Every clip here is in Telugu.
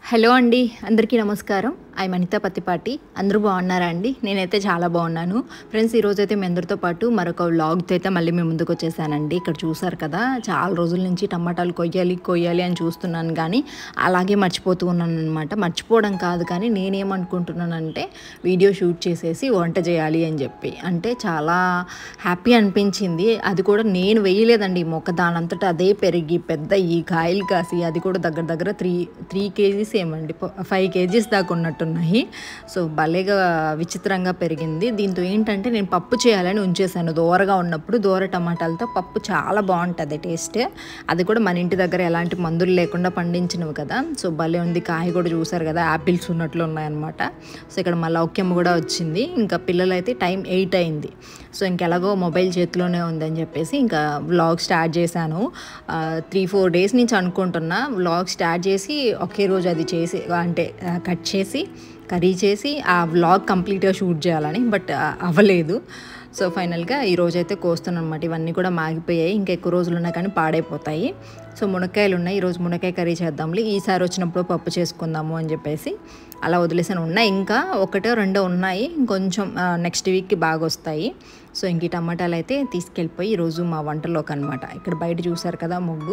హలో అండి అందరికీ నమస్కారం ఐ అనిత పత్తిపాటి అందరూ బాగున్నారా అండి నేనైతే చాలా బాగున్నాను ఫ్రెండ్స్ ఈరోజు అయితే మీ అందరితో పాటు మరొక వ్లాగ్తో అయితే మళ్ళీ మేము ముందుకు వచ్చేసానండి ఇక్కడ చూసారు కదా చాలా రోజుల నుంచి టమాటాలు కొయ్యాలి కొయ్యాలి అని చూస్తున్నాను కానీ అలాగే మర్చిపోతూ ఉన్నాను అనమాట మర్చిపోవడం కాదు కానీ నేనేమనుకుంటున్నానంటే వీడియో షూట్ చేసేసి వంట చేయాలి అని చెప్పి అంటే చాలా హ్యాపీ అనిపించింది అది కూడా నేను వేయలేదండి ఈ మొక్క దానంతటా అదే పెరిగి పెద్ద ఈ కాయలు కాసి అది కూడా దగ్గర దగ్గర త్రీ త్రీ కేజీస్ ఏమండి ఫైవ్ కేజీస్ దాకా ఉన్నట్టున్నాయి సో భలేగా విచిత్రంగా పెరిగింది దీంతో ఏంటంటే నేను పప్పు చేయాలని ఉంచేసాను దూరగా ఉన్నప్పుడు దూర టమాటాలతో పప్పు చాలా బాగుంటుంది టేస్ట్ అది కూడా మన ఇంటి దగ్గర ఎలాంటి మందులు లేకుండా పండించినవి కదా సో భలే ఉంది కాయ కూడా చూసారు కదా యాపిల్స్ ఉన్నట్లు ఉన్నాయన్నమాట సో ఇక్కడ మా లౌక్యం కూడా వచ్చింది ఇంకా పిల్లలు అయితే టైం ఎయిట్ అయింది సో ఇంకెలాగో మొబైల్ చేతిలోనే ఉందని చెప్పేసి ఇంకా వ్లాగ్ స్టార్ట్ చేశాను త్రీ ఫోర్ డేస్ నుంచి అనుకుంటున్నా వ్లాగ్ స్టార్ట్ చేసి ఒకే రోజు అది చేసి అంటే కట్ చేసి కర్రీ చేసి ఆ వ్లాగ్ కంప్లీట్గా షూట్ చేయాలని బట్ అవ్వలేదు సో ఫైనల్గా ఈ రోజు అయితే కోస్తున్నాను అనమాట ఇవన్నీ కూడా మాగిపోయాయి ఇంకా ఎక్కువ రోజులు ఉన్నాయి కానీ పాడైపోతాయి సో మునక్కాయలు ఉన్నాయి ఈరోజు మునక్కాయ కర్రీ చేద్దాంలే ఈసారి వచ్చినప్పుడు పప్పు చేసుకుందాము అని చెప్పేసి అలా వదిలేసాను ఉన్నాయి ఇంకా ఒకటో రెండో ఉన్నాయి ఇంకొంచెం నెక్స్ట్ వీక్కి బాగా వస్తాయి సో ఇంక ఈ టమాటాలు అయితే తీసుకెళ్ళిపోయి ఈరోజు మా వంటలోకి అనమాట ఇక్కడ బయట చూసారు కదా ముగ్గు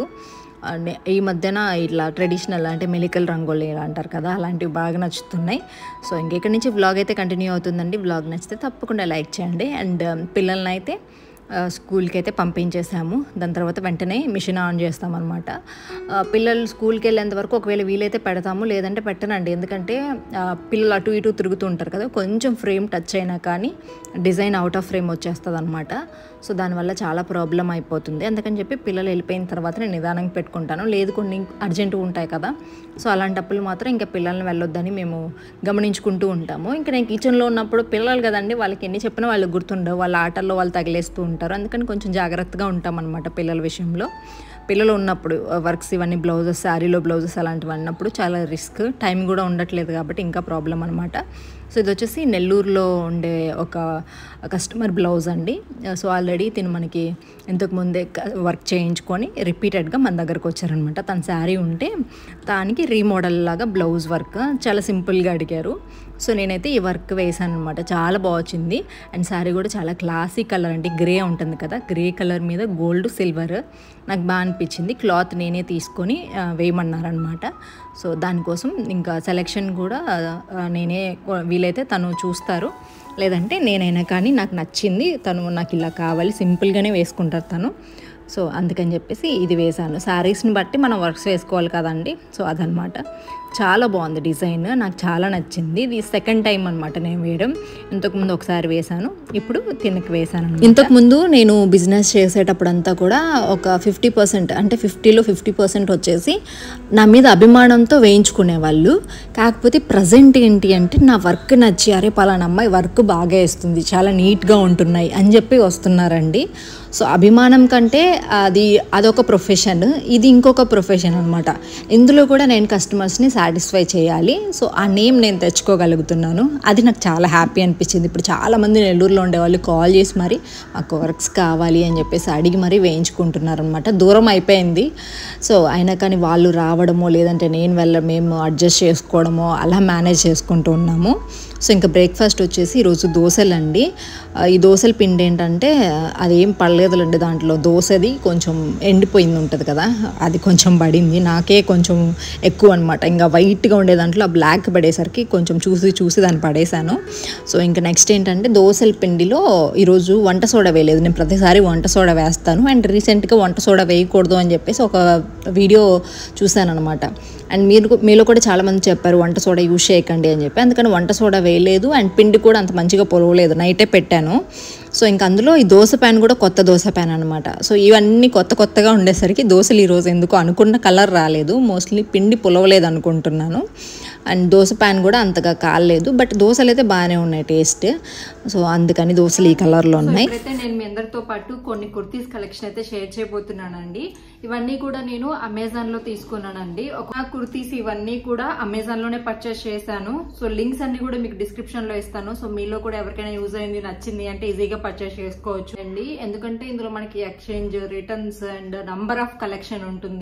ఈ మధ్యన ఇట్లా ట్రెడిషనల్ అంటే మెలికల్ రంగోలి అంటారు కదా అలాంటివి బాగా నచ్చుతున్నాయి సో ఇంకెక్కడి నుంచి వ్లాగ్ అయితే కంటిన్యూ అవుతుందండి వ్లాగ్ నచ్చితే తప్పకుండా లైక్ చేయండి అండ్ పిల్లల్ని అయితే స్కూల్కి అయితే పంపించేసాము దాని తర్వాత వెంటనే మిషన్ ఆన్ చేస్తామన్నమాట పిల్లలు స్కూల్కి వెళ్ళేంత వరకు ఒకవేళ వీలైతే పెడతాము లేదంటే పెట్టనండి ఎందుకంటే పిల్లలు అటు ఇటు తిరుగుతూ ఉంటారు కదా కొంచెం ఫ్రేమ్ టచ్ అయినా కానీ డిజైన్ అవుట్ ఆఫ్ ఫ్రేమ్ వచ్చేస్తుంది అనమాట సో దానివల్ల చాలా ప్రాబ్లం అయిపోతుంది అందుకని చెప్పి పిల్లలు వెళ్ళిపోయిన తర్వాత నేను నిదానంగా పెట్టుకుంటాను లేదు కొన్ని అర్జెంటుగా ఉంటాయి కదా సో అలాంటప్పుడు మాత్రం ఇంకా పిల్లల్ని వెళ్ళొద్దని మేము గమనించుకుంటూ ఉంటాము ఇంకా నేను కిచెన్లో ఉన్నప్పుడు పిల్లలు కదండి వాళ్ళకి ఎన్ని చెప్పినా వాళ్ళు గుర్తుండవు వాళ్ళ ఆటల్లో వాళ్ళు తగిలేస్తూ ఉంటారు అందుకని కొంచెం జాగ్రత్తగా ఉంటాం అనమాట పిల్లల విషయంలో పిల్లలు ఉన్నప్పుడు వర్క్స్ ఇవన్నీ బ్లౌజెస్ శారీలో బ్లౌజెస్ అలాంటివి అన్నప్పుడు చాలా రిస్క్ టైం కూడా ఉండట్లేదు కాబట్టి ఇంకా ప్రాబ్లం అనమాట సో ఇది వచ్చేసి నెల్లూరులో ఉండే ఒక కస్టమర్ బ్లౌజ్ అండి సో ఆల్రెడీ తిను మనకి ఇంతకు ముందే వర్క్ చేయించుకొని రిపీటెడ్గా మన దగ్గరకు వచ్చారనమాట తన శారీ ఉంటే దానికి రీమోడల్ లాగా బ్లౌజ్ వర్క్ చాలా సింపుల్గా అడిగారు సో నేనైతే ఈ వర్క్ వేసాను అనమాట చాలా బాగా వచ్చింది అండ్ శారీ కూడా చాలా క్లాసిక్ కలర్ అంటే గ్రే ఉంటుంది కదా గ్రే కలర్ మీద గోల్డ్ సిల్వర్ నాకు బాగా అనిపించింది క్లాత్ నేనే తీసుకొని వేయమన్నారనమాట సో దానికోసం ఇంకా సెలెక్షన్ కూడా నేనే వీలైతే తను చూస్తారు లేదంటే నేనైనా కానీ నాకు నచ్చింది తను నాకు ఇలా కావాలి సింపుల్గానే వేసుకుంటారు తను సో అందుకని చెప్పేసి ఇది వేశాను శారీస్ని బట్టి మనం వర్క్స్ వేసుకోవాలి కదండి సో అదనమాట చాలా బాగుంది డిజైన్ నాకు చాలా నచ్చింది ఇది సెకండ్ టైం అనమాట నేను వేయడం ఇంతకుముందు ఒకసారి వేశాను ఇప్పుడు తినకి వేశాను ఇంతకుముందు నేను బిజినెస్ చేసేటప్పుడంతా కూడా ఒక ఫిఫ్టీ పర్సెంట్ అంటే ఫిఫ్టీలో ఫిఫ్టీ పర్సెంట్ వచ్చేసి నా మీద అభిమానంతో వేయించుకునే వాళ్ళు కాకపోతే ప్రజెంట్ ఏంటి అంటే నా వర్క్ నచ్చి అరే పలానా అమ్మాయి వర్క్ బాగా వేస్తుంది చాలా నీట్గా ఉంటున్నాయి అని చెప్పి వస్తున్నారండి సో అభిమానం కంటే అది అదొక ప్రొఫెషన్ ఇది ఇంకొక ప్రొఫెషన్ అనమాట ఇందులో కూడా నేను కస్టమర్స్ని సాటిస్ఫై చేయాలి సో ఆ నేమ్ నేను తెచ్చుకోగలుగుతున్నాను అది నాకు చాలా హ్యాపీ అనిపించింది ఇప్పుడు చాలామంది నెల్లూరులో ఉండేవాళ్ళు కాల్ చేసి మరి మాకు వర్క్స్ కావాలి అని చెప్పేసి అడిగి మరీ వేయించుకుంటున్నారు అనమాట దూరం అయిపోయింది సో అయినా కానీ వాళ్ళు రావడమో లేదంటే నేను వెళ్ళ మేము అడ్జస్ట్ చేసుకోవడమో అలా మేనేజ్ చేసుకుంటూ ఉన్నాము సో ఇంకా బ్రేక్ఫాస్ట్ వచ్చేసి ఈరోజు దోశలండి ఈ దోశల పిండి ఏంటంటే అది ఏం పడలేదులండి దాంట్లో దోశది కొంచెం ఎండిపోయింది ఉంటుంది కదా అది కొంచెం పడింది నాకే కొంచెం ఎక్కువ అనమాట ఇంకా వైట్గా ఉండే దాంట్లో ఆ బ్లాక్ పడేసరికి కొంచెం చూసి చూసి దాన్ని పడేశాను సో ఇంకా నెక్స్ట్ ఏంటంటే దోశల పిండిలో ఈరోజు వంట సోడా వేయలేదు నేను ప్రతిసారి వంట సోడా వేస్తాను అండ్ రీసెంట్గా వంట సోడా వేయకూడదు అని చెప్పేసి ఒక వీడియో చూశాను అనమాట అండ్ మీరు మీలో కూడా చాలామంది చెప్పారు వంట సోడా యూజ్ చేయకండి అని చెప్పి అందుకని వంట సోడా వేయలేదు అండ్ పిండి కూడా అంత మంచిగా పొలవలేదు నైటే పెట్టాను సో ఇంకా అందులో ఈ దోశ ప్యాన్ కూడా కొత్త దోశ ప్యాన్ అనమాట సో ఇవన్నీ కొత్త కొత్తగా ఉండేసరికి దోశలు ఈరోజు ఎందుకు అనుకున్న కలర్ రాలేదు మోస్ట్లీ పిండి పులవలేదు అనుకుంటున్నాను అండ్ దోశ ప్యాన్ కూడా అంతగా కాలేదు బట్ దోశలు అయితే బాగానే ఉన్నాయి టేస్ట్ సో అందుకని దోశలు ఈ కలర్లో ఉన్నాయి ఇప్పుడైతే నేను మీ అందరితో పాటు కొన్ని కుర్తీస్ కలెక్షన్ అయితే షేర్ చేయబోతున్నానండి ఇవన్నీ కూడా నేను అమెజాన్ లో తీసుకున్నానండి ఒక కుర్తీస్ ఇవన్నీ కూడా అమెజాన్ లోనే పర్చేస్ చేశాను సో లింక్స్ అన్ని కూడా మీకు డిస్క్రిప్షన్ లో ఇస్తాను సో మీలో కూడా ఎవరికైనా యూజ్ అయింది నచ్చింది అంటే ఈజీగా పర్చేస్ చేసుకోవచ్చు అండి ఎందుకంటే ఇందులో మనకి exchange returns and number of collection ఉంటుంది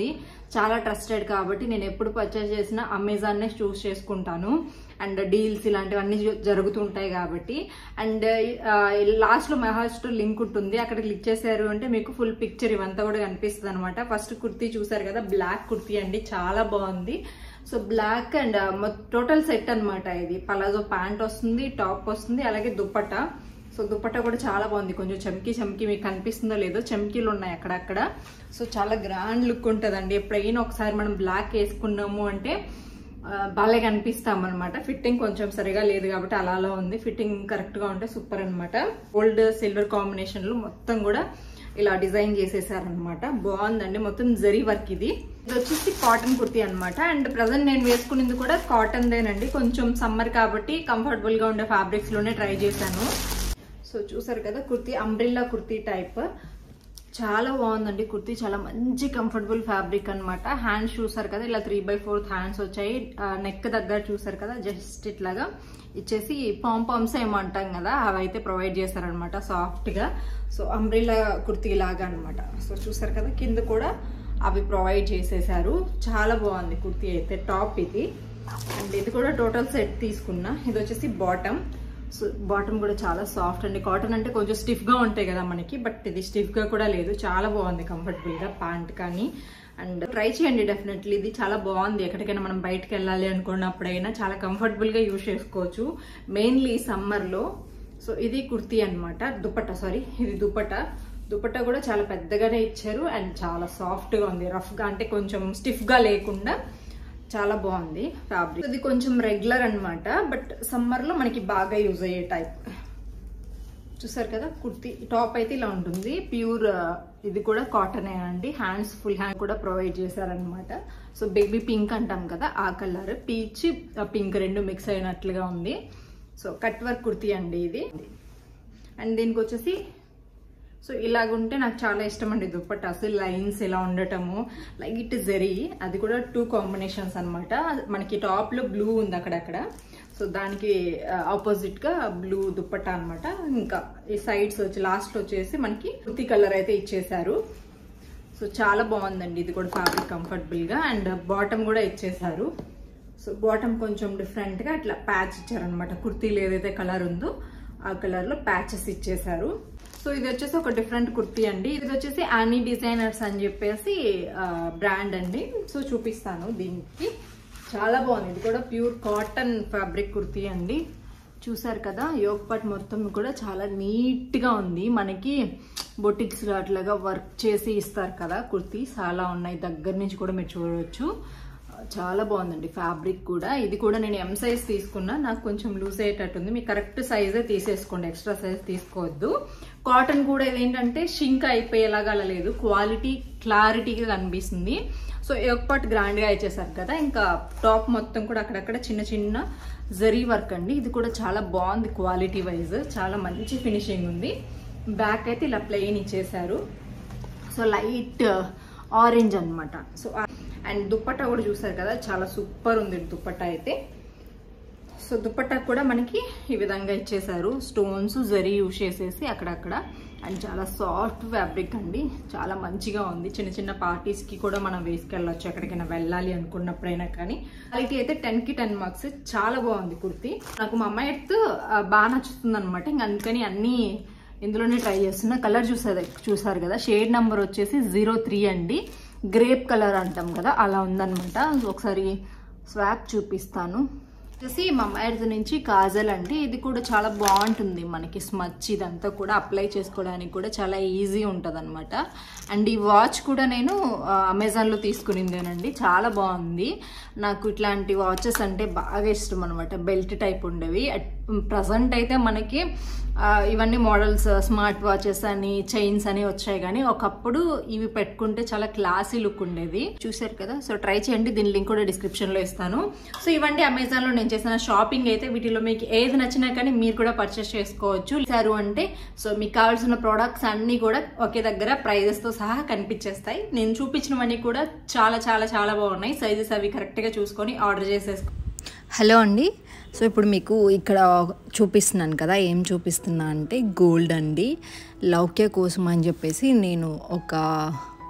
చాలా ట్రస్టెడ్ కాబట్టి నేను ఎప్పుడు పర్చేస్ చేసినా అమెజాన్నే చూస్ చేసుకుంటాను అండ్ డీల్స్ ఇలాంటివన్నీ జ- జరుగుతుంటాయి కాబట్టి అండ్ లాస్ట్లో మెహాస్టో లింక్ ఉంటుంది అక్కడ క్లిక్ చేశారు అంటే మీకు ఫుల్ పిక్చర్ ఇవంతా కూడా కనిపిస్తుంది అనమాట ఫస్ట్ కుర్తీ చూసారు కదా బ్లాక్ కుర్తీ అండి చాలా బాగుంది so black and total set అన్నమాట ఇది పలాజో ప్యాంట్ వస్తుంది టాప్ వస్తుంది అలాగే దుప్పట్టా సో దుప్పట్టా కూడా చాలా బాగుంది కొంచెం చమ్కీ చమ్కీ మీకు కనిపిస్తుందో లేదో చమ్కీలు ఉన్నాయి అక్కడక్కడ సో చాలా గ్రాండ్ లుక్ ఉంటుందండి ఎప్పుడైనా ఒకసారి మనం బ్లాక్ వేసుకున్నాము అంటే ఆ, భలే కనిపిస్తాం అనమాట ఫిట్టింగ్ కొంచెం సరిగా లేదు కాబట్టి అలా అలా ఉంది ఫిట్టింగ్ కరెక్ట్ గా ఉంటే సూపర్ అనమాట గోల్డ్ సిల్వర్ కాంబినేషన్ లో మొత్తం కూడా ఇలా డిజైన్ చేసేసారనమాట బాగుందండి మొత్తం జరీ వర్క్ ఇది ఇది వచ్చేసి కాటన్ కుర్తీ అనమాట అండ్ ప్రజెంట్ నేను వేసుకునేది కూడా కాటన్ దేనండి కొంచెం సమ్మర్ కాబట్టి కంఫర్టబుల్ గా ఉండే ఫ్యాబ్రిక్స్ లోనే ట్రై చేశాను సో చూసారు కదా కుర్తీ అంబ్రిల్లా కుర్తీ టైప్ చాలా బాగుందండి కుర్తీ చాలా మంచి కంఫర్టబుల్ ఫ్యాబ్రిక్ అన్నమాట హ్యాండ్స్ చూసారు కదా ఇలా త్రీ బై ఫోర్త్ హ్యాండ్స్ వచ్చాయి నెక్ దగ్గర చూసారు కదా జస్ట్ ఇట్లాగా ఇచ్చేసి పామ్ పామ్స్ ఏమో అంటాం కదా అవి అయితే ప్రొవైడ్ చేశారనమాట సాఫ్ట్గా సో అంబ్రిల్లా కుర్తీ లాగా అనమాట సో చూసారు కదా కింద కూడా అవి ప్రొవైడ్ చేసేసారు చాలా బాగుంది కుర్తీ అయితే టాప్ ఇది అండ్ ఇది కూడా టోటల్ సెట్ తీసుకున్నా ఇది వచ్చేసి బాటమ్ సో బాటమ్ కూడా చాలా సాఫ్ట్ అండి కాటన్ అంటే కొంచెం స్టిఫ్ గా ఉంటాయి కదా మనకి బట్ ఇది స్టిఫ్ గా కూడా లేదు చాలా బాగుంది కంఫర్టబుల్ గా ప్యాంట్ కానీ అండ్ ట్రై చేయండి డెఫినెట్లీ ఇది చాలా బాగుంది ఎక్కడికైనా మనం బయటకు వెళ్ళాలి అనుకున్నప్పుడైనా చాలా కంఫర్టబుల్ గా యూజ్ చేసుకోవచ్చు మెయిన్లీ సమ్మర్ లో సో ఇది కుర్తీ అన్నమాట దుపట్టా సారీ ఇది దుపట్టా దుపట్టా కూడా చాలా పెద్దగానే ఇచ్చారు అండ్ చాలా సాఫ్ట్ గా ఉంది రఫ్ గా అంటే కొంచెం స్టిఫ్ గా లేకుండా చాలా బాగుంది ఫ్యాబ్రిక్ ఇది కొంచెం రెగ్యులర్ అన్నమాట బట్ సమ్మర్ లో మనకి బాగా యూజ్ అయ్యే టైప్ చూసారు కదా కుర్తీ టాప్ అయితే ఇలా ఉంటుంది ప్యూర్ ఇది కూడా కాటన్ అండి హ్యాండ్స్ ఫుల్ హ్యాండ్ కూడా ప్రొవైడ్ చేశారనమాట సో బేబీ పింక్ అంటాం కదా ఆ కలర్ పీచ్ పింక్ రెండు మిక్స్ అయినట్లుగా ఉంది సో కట్ వర్క్ కుర్తీ అండి ఇది అండ్ దీనికి వచ్చేసి సో ఇలాగుంటే నాకు చాలా ఇష్టం అండి దుప్పట్ట అసలు లైన్స్ ఇలా ఉండటము లైట్ జరీ అది కూడా టూ కాంబినేషన్స్ అన్నమాట మనకి టాప్ లో బ్లూ ఉంది అక్కడక్కడ సో దానికి ఆపోజిట్ గా బ్లూ దుప్పట్ట అన్నమాట ఇంకా ఈ సైడ్స్ వచ్చి లాస్ట్ వచ్చేసి మనకి కుర్తి కలర్ అయితే ఇచ్చేసారు సో చాలా బాగుందండి ఇది కూడా ఫ్యాబ్రిక్ కంఫర్టబుల్ గా అండ్ బాటమ్ కూడా ఇచ్చేసారు సో బాటమ్ కొంచెం డిఫరెంట్ గా ఇట్లా ప్యాచ్ ఇచ్చారనమాట కుర్తీలు ఏదైతే కలర్ ఉందో ఆ కలర్ లో ప్యాచెస్ ఇచ్చేసారు సో ఇది వచ్చేసి ఒక డిఫరెంట్ కుర్తీ అండి ఇది వచ్చేసి ఆనీ డిజైనర్స్ అని చెప్పేసి బ్రాండ్ అండి సో చూపిస్తాను దీనికి చాలా బాగుంది ఇది కూడా ప్యూర్ కాటన్ ఫ్యాబ్రిక్ కుర్తీ అండి చూసారు కదా యోగ్ పాట్ మొత్తం కూడా చాలా నీట్ గా ఉంది మనకి బొటిక్స్ లో అట్లాగా వర్క్ చేసి ఇస్తారు కదా కుర్తీ చాలా ఉన్నాయి దగ్గర నుంచి కూడా మీరు చూడవచ్చు చాలా బాగుందండి ఫ్యాబ్రిక్ కూడా ఇది కూడా నేను ఎం సైజ్ తీసుకున్నా నాకు కొంచెం లూజ్ అయ్యేటట్టుంది మీకు కరెక్ట్ సైజే తీసేసుకోండి ఎక్స్ట్రా సైజ్ తీసుకోవద్దు కాటన్ కూడా ఇదేంటంటే షింక్ అయిపోయేలాగా అలా లేదు క్వాలిటీ క్లారిటీగా కనిపిస్తుంది సో పాట్ గ్రాండ్ గా ఇచ్చేసారు కదా ఇంకా టాప్ మొత్తం కూడా అక్కడక్కడ చిన్న చిన్న జరీ వర్క్ అండి ఇది కూడా చాలా బాగుంది క్వాలిటీ వైజ్ చాలా మంచి ఫినిషింగ్ ఉంది బ్యాక్ అయితే ఇలా ప్లెయిన్ ఇచ్చేసారు సో లైట్ ఆరెంజ్ అన్నమాట సో అండ్ దుప్పట్టా కూడా చూసారు కదా చాలా సూపర్ ఉంది దుప్పట్టా అయితే సో దుప్పట్టా కూడా మనకి ఈ విధంగా ఇచ్చేసారు స్టోన్స్ జరీ యూజ్ చేసేసి అక్కడక్కడ అండ్ చాలా సాఫ్ట్ ఫ్యాబ్రిక్ అండి చాలా మంచిగా ఉంది చిన్న చిన్న పార్టీస్ కి కూడా మనం వేసుకెళ్ళొచ్చు ఎక్కడికైనా వెళ్ళాలి అనుకున్నప్పుడైనా కానీ క్వాలిటీ అయితే టెన్ కి టెన్ మార్క్స్ చాలా బాగుంది కుర్తి నాకు మా అమ్మాయి ఎత్తు బాగా నచ్చుతుంది అనమాట ఇంకా అందుకని అన్ని ఇందులోనే ట్రై చేస్తున్నా కలర్ చూసారు చూసారు కదా షేడ్ నెంబర్ వచ్చేసి జీరో త్రీ అండి గ్రేప్ కలర్ అంటాం కదా అలా ఉందన్నమాట ఒకసారి స్వాప్ చూపిస్తాను వచ్చేసి మా అమ్మాయి నుంచి కాజల్ అండి ఇది కూడా చాలా బాగుంటుంది మనకి స్మచ్ ఇదంతా కూడా అప్లై చేసుకోవడానికి కూడా చాలా ఈజీ ఉంటుంది అనమాట అండ్ ఈ వాచ్ కూడా నేను ఆ, అమెజాన్లో తీసుకునిందేనండి చాలా బాగుంది నాకు ఇట్లాంటి వాచెస్ అంటే బాగా ఇష్టం అనమాట బెల్ట్ టైప్ ఉండేవి ప్రజెంట్ అయితే మనకి ఆ, ఇవన్నీ మోడల్స్ స్మార్ట్ వాచెస్ అని చైన్స్ అని వచ్చాయి కానీ ఒకప్పుడు ఇవి పెట్టుకుంటే చాలా క్లాసీ లుక్ ఉండేది చూసారు కదా సో ట్రై చేయండి దీని లింక్ కూడా డిస్క్రిప్షన్ లో ఇస్తాను సో ఇవన్నీ అమెజాన్ లో నేను చేసిన షాపింగ్ అయితే వీటిలో మీకు ఏది నచ్చినా కానీ మీరు కూడా పర్చేస్ చేసుకోవచ్చు సారు అంటే సో మీకు కావాల్సిన ప్రోడక్ట్స్ అన్ని కూడా ఒకే దగ్గర ప్రైజెస్ తో సహా కనిపించేస్తాయి నేను చూపించినవన్నీ కూడా చాలా చాలా చాలా బాగున్నాయి సైజెస్ అవి కరెక్ట్ గా చూసుకొని ఆర్డర్ చేసేసుకో హలో అండి సో ఇప్పుడు మీకు ఇక్కడ చూపిస్తున్నాను కదా ఏం చూపిస్తున్నా అంటే గోల్డ్ అండి లౌక్య కోసం అని చెప్పేసి నేను ఒక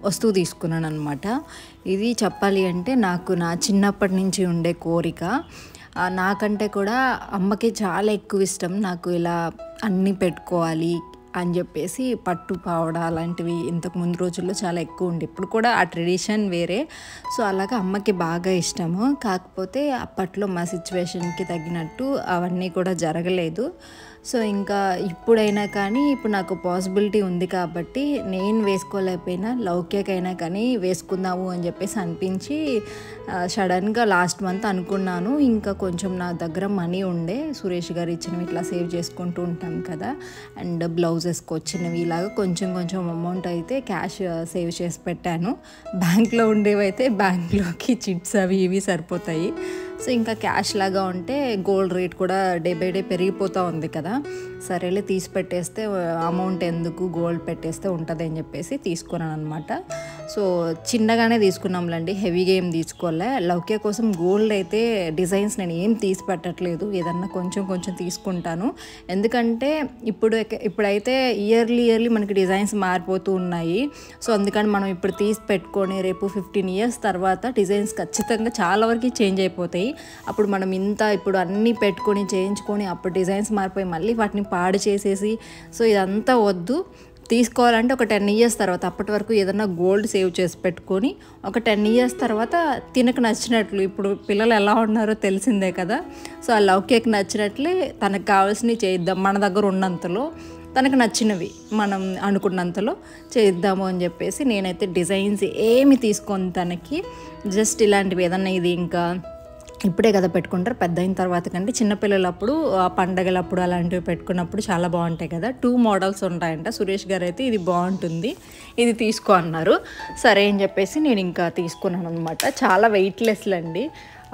వస్తువు తీసుకున్నాను అనమాట ఇది చెప్పాలి అంటే నాకు నా చిన్నప్పటి నుంచి ఉండే కోరిక ఆ, నాకంటే కూడా అమ్మకి చాలా ఎక్కువ ఇష్టం నాకు ఇలా అన్నీ పెట్టుకోవాలి అని చెప్పేసి పట్టు పావడ అలాంటివి ఇంతకు ముందు రోజుల్లో చాలా ఎక్కువ ఉండే ఇప్పుడు కూడా ఆ ట్రెడిషన్ వేరే సో అలాగా అమ్మకి బాగా ఇష్టము కాకపోతే అప్పట్లో మా సిచ్యువేషన్కి తగినట్టు అవన్నీ కూడా జరగలేదు సో ఇంకా ఇప్పుడైనా కానీ ఇప్పుడు నాకు పాసిబిలిటీ ఉంది కాబట్టి నేను వేసుకోలేకపోయినా లౌక్యకైనా కానీ వేసుకుందాము అని చెప్పేసి అనిపించి ఆ, సడన్గా లాస్ట్ మంత్ అనుకున్నాను ఇంకా కొంచెం నా దగ్గర మనీ ఉండే సురేష్ గారు ఇచ్చినవి ఇట్లా సేవ్ చేసుకుంటూ ఉంటాం కదా అండ్ బ్లౌజెస్కి వచ్చినవి ఇలాగ కొంచెం కొంచెం అమౌంట్ అయితే క్యాష్ సేవ్ చేసి పెట్టాను బ్యాంక్లో ఉండేవి అయితే బ్యాంక్లోకి చిట్స్ అవి ఇవి సరిపోతాయి సో ఇంకా క్యాష్ లాగా ఉంటే గోల్డ్ రేట్ కూడా డే బై డే పెరిగిపోతూ ఉంది కదా సరేలే తీసి పెట్టేస్తే అమౌంట్ ఎందుకు గోల్డ్ పెట్టేస్తే ఉంటుంది అని చెప్పేసి తీసుకున్నాను అనమాట సో చిన్నగానే తీసుకున్నాంలేండి హెవీగా ఏం తీసుకోలే లౌక్య కోసం గోల్డ్ అయితే డిజైన్స్ నేను ఏం తీసి పెట్టట్లేదు ఏదన్నా కొంచెం కొంచెం తీసుకుంటాను ఎందుకంటే ఇప్పుడు ఇప్పుడైతే ఇయర్లీ ఇయర్లీ మనకి డిజైన్స్ మారిపోతూ ఉన్నాయి సో అందుకని మనం ఇప్పుడు తీసి పెట్టుకొని రేపు ఫిఫ్టీన్ ఇయర్స్ తర్వాత డిజైన్స్ ఖచ్చితంగా చాలా వరకు చేంజ్ అయిపోతాయి అప్పుడు మనం ఇంత ఇప్పుడు అన్నీ పెట్టుకొని చేయించుకొని అప్పుడు డిజైన్స్ మారిపోయి మళ్ళీ వాటిని పాడు చేసేసి సో ఇదంతా వద్దు తీసుకోవాలంటే ఒక టెన్ ఇయర్స్ తర్వాత అప్పటి వరకు ఏదన్నా గోల్డ్ సేవ్ చేసి పెట్టుకొని ఒక టెన్ ఇయర్స్ తర్వాత తినకు నచ్చినట్లు ఇప్పుడు పిల్లలు ఎలా ఉన్నారో తెలిసిందే కదా సో ఆ లౌక్యకి నచ్చినట్లే తనకు కావాల్సినవి చేయిద్దాం మన దగ్గర ఉన్నంతలో తనకు నచ్చినవి మనం అనుకున్నంతలో చేద్దాము అని చెప్పేసి నేనైతే డిజైన్స్ ఏమి తీసుకొని తనకి జస్ట్ ఇలాంటివి ఏదన్నా ఇది ఇంకా ఇప్పుడే కదా పెట్టుకుంటారు పెద్ద అయిన తర్వాత కంటే చిన్నపిల్లలప్పుడు ఆ పండగలప్పుడు అలాంటివి పెట్టుకున్నప్పుడు చాలా బాగుంటాయి కదా టూ మోడల్స్ ఉంటాయంట సురేష్ గారు అయితే ఇది బాగుంటుంది ఇది తీసుకో అన్నారు సరే అని చెప్పేసి నేను ఇంకా తీసుకున్నాను అనమాట చాలా వెయిట్లెస్లు అండి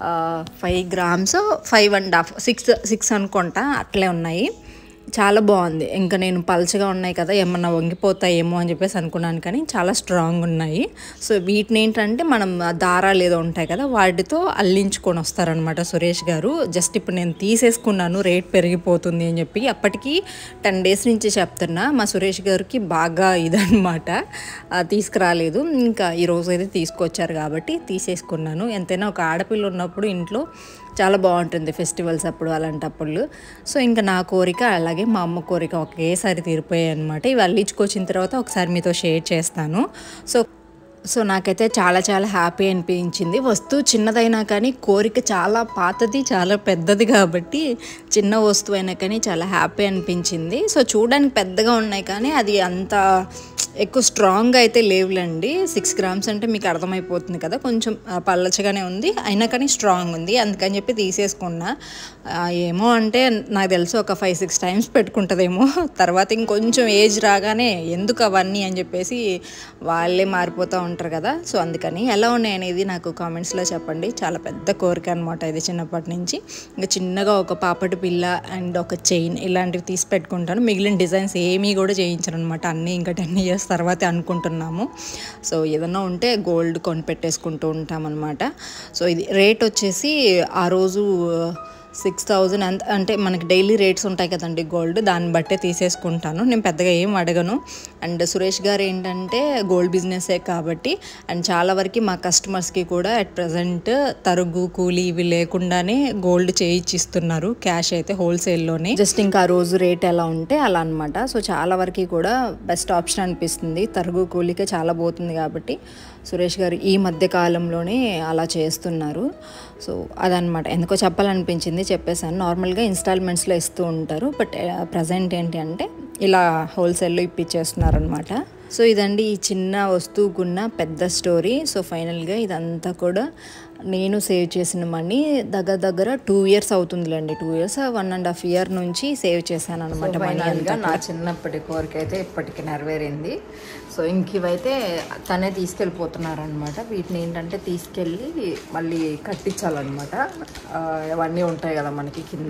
five grams five and half six six అనుకుంటా అట్లే ఉన్నాయి చాలా బాగుంది ఇంకా నేను పల్చగా ఉన్నాయి కదా ఏమన్నా వంగిపోతాయేమో అని చెప్పేసి అనుకున్నాను కానీ చాలా స్ట్రాంగ్ ఉన్నాయి సో వీటిని ఏంటంటే మనం ఆ దారాలు ఏదో ఉంటాయి కదా వాటితో అల్లించుకొని వస్తారనమాట సురేష్ గారు జస్ట్ ఇప్పుడు నేను తీసేసుకున్నాను రేట్ పెరిగిపోతుంది అని చెప్పి అప్పటికి టెన్ డేస్ నుంచి చెప్తున్నా మా సురేష్ గారికి బాగా ఇదనమాట ఆ, తీసుకురాలేదు ఇంకా ఈ రోజు అయితే తీసుకొచ్చారు కాబట్టి తీసేసుకున్నాను ఎంతైనా ఒక ఆడపిల్ల ఉన్నప్పుడు ఇంట్లో చాలా బాగుంటుంది ఫెస్టివల్స్ అప్పుడు అలాంటప్పుడు సో ఇంకా నా కోరిక అలాగే మా అమ్మ కోరిక ఒకేసారి తీరిపోయాయి అనమాట ఇవి అల్లించుకొచ్చిన తర్వాత ఒకసారి మీతో షేర్ చేస్తాను సో సో నాకైతే చాలా చాలా హ్యాపీ అనిపించింది వస్తువు చిన్నదైనా కానీ కోరిక చాలా పాతది చాలా పెద్దది కాబట్టి చిన్న వస్తువు అయినా కానీ చాలా హ్యాపీ అనిపించింది సో చూడడానికి పెద్దగా ఉన్నాయి కానీ అది అంత ఎక్కువ స్ట్రాంగ్గా అయితే లేవులేండి సిక్స్ గ్రామ్స్ అంటే మీకు అర్థమైపోతుంది కదా కొంచెం ఆ, పల్లచగానే ఉంది అయినా కానీ స్ట్రాంగ్ ఉంది అందుకని చెప్పి తీసేసుకున్నా ఆ, ఏమో అంటే నాకు తెలుసు ఒక ఫైవ్ సిక్స్ టైమ్స్ పెట్టుకుంటుందేమో తర్వాత ఇంకొంచెం ఏజ్ రాగానే ఎందుకు అవన్నీ అని చెప్పేసి వాళ్ళే మారిపోతూ ఉంటారు కదా సో అందుకని ఎలా ఉన్నాయి అనేది నాకు కామెంట్స్లో చెప్పండి చాలా పెద్ద కోరిక అనమాట ఇది చిన్నప్పటి నుంచి ఇంకా చిన్నగా ఒక పాపటి పిల్ల అండ్ ఒక చైన్ ఇలాంటివి తీసి పెట్టుకుంటాను మిగిలిన డిజైన్స్ ఏమీ కూడా చేయించను అనమాట అన్నీ ఇంకా టెన్ ఇయర్స్ తర్వాతే అనుకుంటున్నాము సో ఏదన్నా ఉంటే గోల్డ్ కొని పెట్టేసుకుంటూ ఉంటామన్నమాట సో ఇది రేట్ వచ్చేసి ఆ రోజు సిక్స్ థౌజండ్ అంత అంటే మనకి డైలీ రేట్స్ ఉంటాయి కదండి గోల్డ్ దాన్ని బట్టే తీసేసుకుంటాను నేను పెద్దగా ఏం అడగను అండ్ సురేష్ గారు ఏంటంటే గోల్డ్ బిజినెసే కాబట్టి అండ్ చాలా వరకు మా కస్టమర్స్కి కూడా అట్ ప్రజెంట్ తరుగు కూలీ ఇవి లేకుండానే గోల్డ్ చేయించిస్తున్నారు క్యాష్ అయితే హోల్సేల్లోనే జస్ట్ ఇంకా ఆ రోజు రేట్ ఎలా ఉంటే అలా అనమాట సో చాలా వరకు కూడా బెస్ట్ ఆప్షన్ అనిపిస్తుంది తరుగు కూలీకే చాలా పోతుంది కాబట్టి సురేష్ గారు ఈ మధ్య కాలంలోనే అలా చేస్తున్నారు సో అదనమాట ఎందుకో చెప్పాలనిపించింది చెప్పేసాను నార్మల్గా ఇన్స్టాల్మెంట్స్లో ఇస్తూ ఉంటారు బట్ ప్రజెంట్ ఏంటి అంటే ఇలా హోల్సేల్లో ఇప్పించేస్తున్నారనమాట సో ఇదండి ఈ చిన్న వస్తువుకున్న పెద్ద స్టోరీ సో ఫైనల్గా ఇదంతా కూడా నేను సేవ్ చేసిన మనీ దగ్గర దగ్గర టూ ఇయర్స్ అవుతుందిలేండి two years one and half year నుంచి సేవ్ చేశాను అనమాట మనీ అంతా నా చిన్నప్పటి కోరిక అయితే ఇప్పటికి నెరవేరింది సో ఇంక ఇవైతే తనే తీసుకెళ్ళిపోతున్నారనమాట వీటిని ఏంటంటే తీసుకెళ్ళి మళ్ళీ కట్టించాలన్నమాట ఆ, అవన్నీ ఉంటాయి కదా మనకి కింద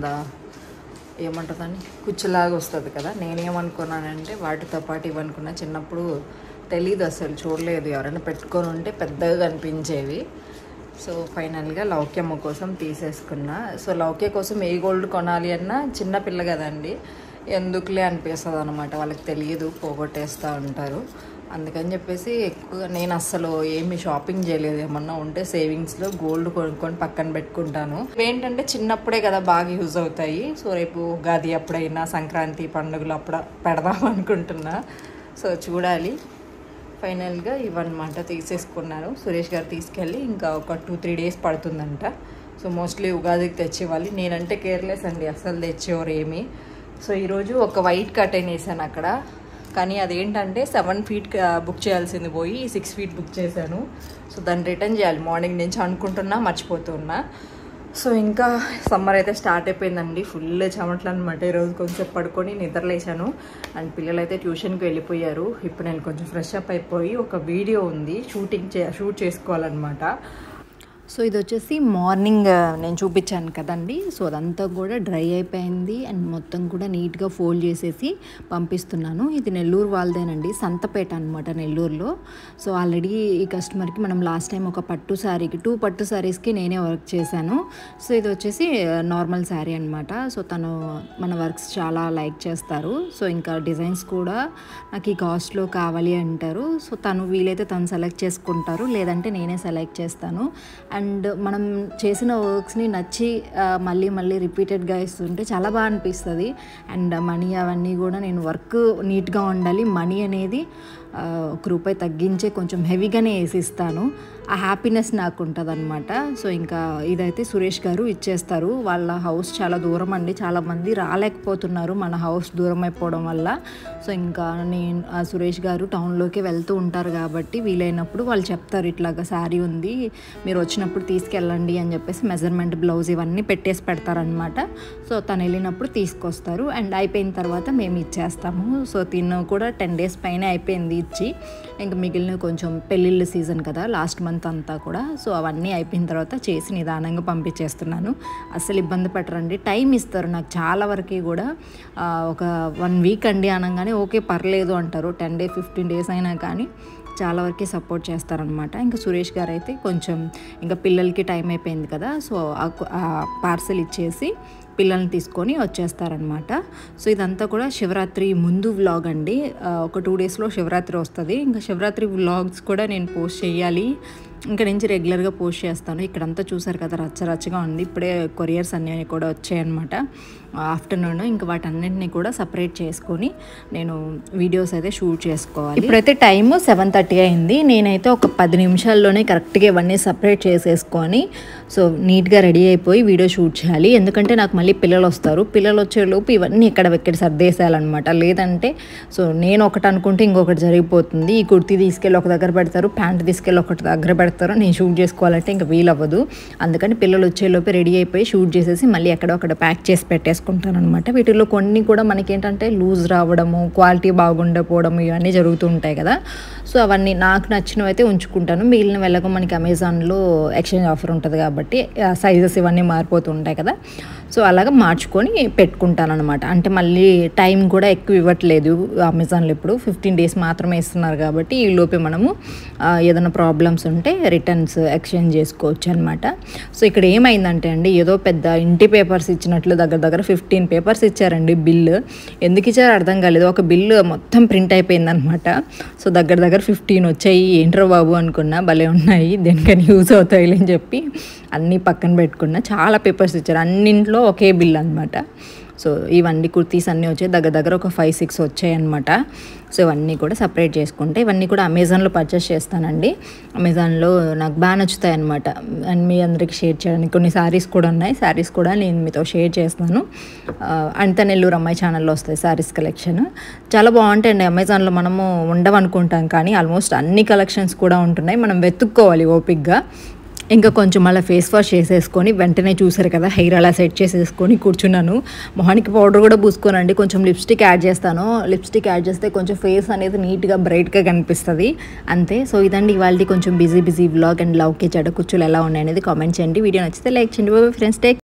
ఏమంటుందని కుచ్చులాగా వస్తుంది కదా నేనేమనుకున్నానంటే వాటితో పాటు ఇవనుకున్నా చిన్నప్పుడు తెలీదు అసలు చూడలేదు ఎవరైనా పెట్టుకొని ఉంటే పెద్దగా కనిపించేవి సో ఫైనల్గా లౌక్యమ్మ కోసం తీసేసుకున్నా సో లౌక్య కోసం ఏ గోల్డ్ కొనాలి అన్నా చిన్న పిల్ల కదండి ఎందుకులే అనిపిస్తుంది అనమాట వాళ్ళకి తెలియదు పోగొట్టేస్తూ ఉంటారు అందుకని చెప్పేసి ఎక్కువ నేను అస్సలు ఏమి షాపింగ్ చేయలేదు ఏమన్నా ఉంటే సేవింగ్స్లో గోల్డ్ కొనుక్కొని పక్కన పెట్టుకుంటాను ఏంటంటే చిన్నప్పుడే కదా బాగా యూజ్ అవుతాయి సో రేపు ఉగాది అప్పుడైనా సంక్రాంతి పండుగలు అప్పుడు పెడదాం అనుకుంటున్నా సో చూడాలి ఫైనల్గా ఇవన్నమాట తీసేసుకున్నాను సురేష్ గారు తీసుకెళ్ళి ఇంకా ఒక టూ త్రీ డేస్ పడుతుందంట సో మోస్ట్లీ ఉగాదికి తెచ్చేవాళ్ళు నేనంటే కేర్లెస్ అండి అస్సలు తెచ్చేవారు ఏమి సో ఈరోజు ఒక వైట్ కర్టెన్ వేసాను అక్కడ కానీ అదేంటంటే సెవెన్ ఫీట్ బుక్ చేయాల్సింది పోయి సిక్స్ ఫీట్ బుక్ చేశాను సో దాన్ని రిటర్న్ చేయాలి మార్నింగ్ నుంచి అనుకుంటున్నా మర్చిపోతున్నా సో ఇంకా సమ్మర్ అయితే స్టార్ట్ అయిపోయిందండి ఫుల్ చెమటలు అనమాట ఈరోజు కొంచెం పడుకొని నిద్రలేసాను అండ్ పిల్లలు అయితే ట్యూషన్కి వెళ్ళిపోయారు ఇప్పుడు నేను కొంచెం ఫ్రెష్ అప్ అయిపోయి ఒక వీడియో ఉంది షూటింగ్ చే షూట్ చేసుకోవాలన్నమాట సో ఇది వచ్చేసి మార్నింగ్ నేను చూపించాను కదండి సో అదంతా కూడా డ్రై అయిపోయింది అండ్ మొత్తం కూడా నీట్గా ఫోల్డ్ చేసేసి పంపిస్తున్నాను ఇది నెల్లూరు వాళ్ళదేనండి సంతపేట అనమాట నెల్లూరులో సో ఆల్రెడీ ఈ కస్టమర్కి మనం లాస్ట్ టైం ఒక పట్టు శారీకి టూ పట్టు శారీస్కి నేనే వర్క్ చేశాను సో ఇది వచ్చేసి నార్మల్ శారీ అనమాట సో తను మన వర్క్స్ చాలా లైక్ చేస్తారు సో ఇంకా డిజైన్స్ కూడా నాకు ఈ కాస్ట్లో కావాలి అంటారు సో తను వీలైతే తను సెలెక్ట్ చేసుకుంటారు లేదంటే నేనే సెలెక్ట్ చేస్తాను అండ్ మనం చేసిన వర్క్స్ని నచ్చి ఆ, మళ్ళీ మళ్ళీ రిపీటెడ్గా ఇస్తుంటే చాలా బాగా అనిపిస్తుంది అండ్ మనీ అవన్నీ కూడా నేను వర్క్ నీట్గా ఉండాలి మనీ అనేది ఆ, ఒక రూపాయి తగ్గించే కొంచెం హెవీగానే వేసిస్తాను ఆ హ్యాపీనెస్ నాకు ఉంటుంది అనమాట సో ఇంకా ఇదైతే సురేష్ గారు ఇచ్చేస్తారు వాళ్ళ హౌస్ చాలా దూరం అండి చాలామంది రాలేకపోతున్నారు మన హౌస్ దూరం అయిపోవడం వల్ల సో ఇంకా నేను ఆ సురేష్ గారు టౌన్లోకి వెళ్తూ ఉంటారు కాబట్టి వీలైనప్పుడు వాళ్ళు చెప్తారు ఇట్లాగా శారీ ఉంది మీరు వచ్చినప్పుడు తీసుకెళ్ళండి అని చెప్పేసి మెజర్మెంట్ బ్లౌజ్ ఇవన్నీ పెట్టేసి పెడతారనమాట సో తను వెళ్ళినప్పుడు తీసుకొస్తారు అండ్ అయిపోయిన తర్వాత మేము ఇచ్చేస్తాము సో తిన్న కూడా టెన్ డేస్ పైన అయిపోయింది ఇచ్చి ఇంకా మిగిలిన కొంచెం పెళ్ళిళ్ళ సీజన్ కదా లాస్ట్ మంత్ అంతా కూడా సో అవన్నీ అయిపోయిన తర్వాత చేసి నిదానంగా పంపించేస్తున్నాను అస్సలు ఇబ్బంది పెట్టరండి టైం ఇస్తారు నాకు చాలా వరకు కూడా ఆ, ఒక వన్ వీక్ అండి అనగానే ఓకే పర్లేదు అంటారు టెన్ డే ఫిఫ్టీన్ డేస్ అయినా కానీ చాలా వరకు సపోర్ట్ చేస్తారనమాట ఇంకా సురేష్ గారు అయితే కొంచెం ఇంకా పిల్లలకి టైం అయిపోయింది కదా సో ఆ పార్సల్ ఇచ్చేసి పిల్లల్ని తీసుకొని వచ్చేస్తారనమాట సో ఇదంతా కూడా శివరాత్రి ముందు వ్లాగ్ అండి ఆ, ఒక టూ డేస్లో శివరాత్రి వస్తుంది ఇంకా శివరాత్రి వ్లాగ్స్ కూడా నేను పోస్ట్ చేయాలి ఇంకా నుంచి రెగ్యులర్గా పోస్ట్ చేస్తాను ఇక్కడంతా చూసారు కదా రచ్చ రచ్చగా ఉంది ఇప్పుడే కొరియర్స్ అన్నీ కూడా వచ్చాయన్నమాట ఆఫ్టర్నూన్ ఇంకా వాటన్నింటినీ కూడా సపరేట్ చేసుకొని నేను వీడియోస్ అయితే షూట్ చేసుకోవాలి ఇప్పుడైతే టైము సెవెన్ థర్టీ అయింది నేనైతే ఒక పది నిమిషాల్లోనే కరెక్ట్గా ఇవన్నీ సపరేట్ చేసేసుకొని సో నీట్గా రెడీ అయిపోయి వీడియో షూట్ చేయాలి ఎందుకంటే నాకు మళ్ళీ పిల్లలు వస్తారు పిల్లలు వచ్చేలోపు ఇవన్నీ ఇక్కడ ఇక్కడ సర్దేసేయాలన్నమాట లేదంటే సో నేను ఒకటి అనుకుంటే ఇంకొకటి జరిగిపోతుంది ఈ కుర్తీ తీసుకెళ్ళి ఒక దగ్గర పెడతారు ప్యాంట్ తీసుకెళ్ళి ఒకటి దగ్గర పెడతారు నేను షూట్ చేసుకోవాలంటే ఇంకా వీలవ్వదు అందుకని పిల్లలు వచ్చేలోపే రెడీ అయిపోయి షూట్ చేసేసి మళ్ళీ ఎక్కడో అక్కడ ప్యాక్ చేసి పెట్టేసుకుంటాను అనమాట వీటిలో కొన్ని కూడా మనకి ఏంటంటే లూజ్ రావడము క్వాలిటీ బాగుండకపోవడం ఇవన్నీ జరుగుతూ ఉంటాయి కదా సో అవన్నీ నాకు నచ్చినవి అయితే ఉంచుకుంటాను మిగిలిన వెళ్ళక మనకి అమెజాన్లో ఎక్స్చేంజ్ ఆఫర్ ఉంటుంది కాబట్టి సైజెస్ ఇవన్నీ మారిపోతూ ఉంటాయి కదా సో అలాగా మార్చుకొని పెట్టుకుంటాను అనమాట అంటే మళ్ళీ టైం కూడా ఎక్కువ ఇవ్వట్లేదు అమెజాన్లో ఇప్పుడు ఫిఫ్టీన్ డేస్ మాత్రమే ఇస్తున్నారు కాబట్టి ఈ లోపే మనము ఆ, ఏదైనా ప్రాబ్లమ్స్ ఉంటే రిటర్న్స్ ఎక్స్చేంజ్ చేసుకోవచ్చు అనమాట సో ఇక్కడ ఏమైందంటే అండి ఏదో పెద్ద ఇంటి పేపర్స్ ఇచ్చినట్లు దగ్గర దగ్గర ఫిఫ్టీన్ పేపర్స్ ఇచ్చారండి బిల్లు ఎందుకు ఇచ్చారో అర్థం కాలేదు ఒక బిల్లు మొత్తం ప్రింట్ అయిపోయింది అనమాట సో దగ్గర దగ్గర ఫిఫ్టీన్ వచ్చాయి ఏంట్రో బాబు అనుకున్నా భలే ఉన్నాయి దేనికని యూజ్ అవుతాయి అని చెప్పి అన్నీ పక్కన పెట్టుకున్నా చాలా పేపర్స్ ఇచ్చారు అన్నింట్లో ఒకే బిల్ అనమాట సో ఇవన్నీ కుర్తీస్ అన్నీ వచ్చాయి దగ్గర దగ్గర ఒక ఫైవ్ సిక్స్ వచ్చాయి అనమాట సో ఇవన్నీ కూడా సపరేట్ చేసుకుంటే ఇవన్నీ కూడా అమెజాన్లో పర్చేస్ చేస్తానండి అమెజాన్లో నాకు బాగా నచ్చుతాయి అనమాట అండ్ మీ అందరికి షేర్ చేయడానికి కొన్ని శారీస్ కూడా ఉన్నాయి శారీస్ కూడా నేను మీతో షేర్ చేస్తాను ఆ, అంత నెల్లూరు అమ్మాయి ఛానల్లో వస్తాయి శారీస్ కలెక్షన్ చాలా బాగుంటాయండి అమెజాన్లో మనము ఉండవనుకుంటాం కానీ ఆల్మోస్ట్ అన్ని కలెక్షన్స్ కూడా ఉంటున్నాయి మనం వెతుక్కోవాలి ఓపిక్గా ఇంకా కొంచెం అలా ఫేస్ వాష్ చేసేసుకొని వెంటనే చూసారు కదా హెయిర్ అలా సెట్ చేసేసుకొని కూర్చున్నాను మొహానికి పౌడర్ కూడా పూసుకోనండి కొంచెం లిప్స్టిక్ యాడ్ చేస్తాను లిప్స్టిక్ యాడ్ చేస్తే కొంచెం ఫేస్ అనేది నీట్గా బ్రైట్గా కనిపిస్తుంది అంతే సో ఇదండి ఇవాళ కొంచెం బిజీ బిజీ వ్లాగ్ అండ్ లవ్కి చెడ కుచ్చులు ఎలా ఉన్నాయనేది కామెంట్ చేయండి వీడియో నచ్చితే లైక్ చేయండి ఫ్రెండ్స్ టేక్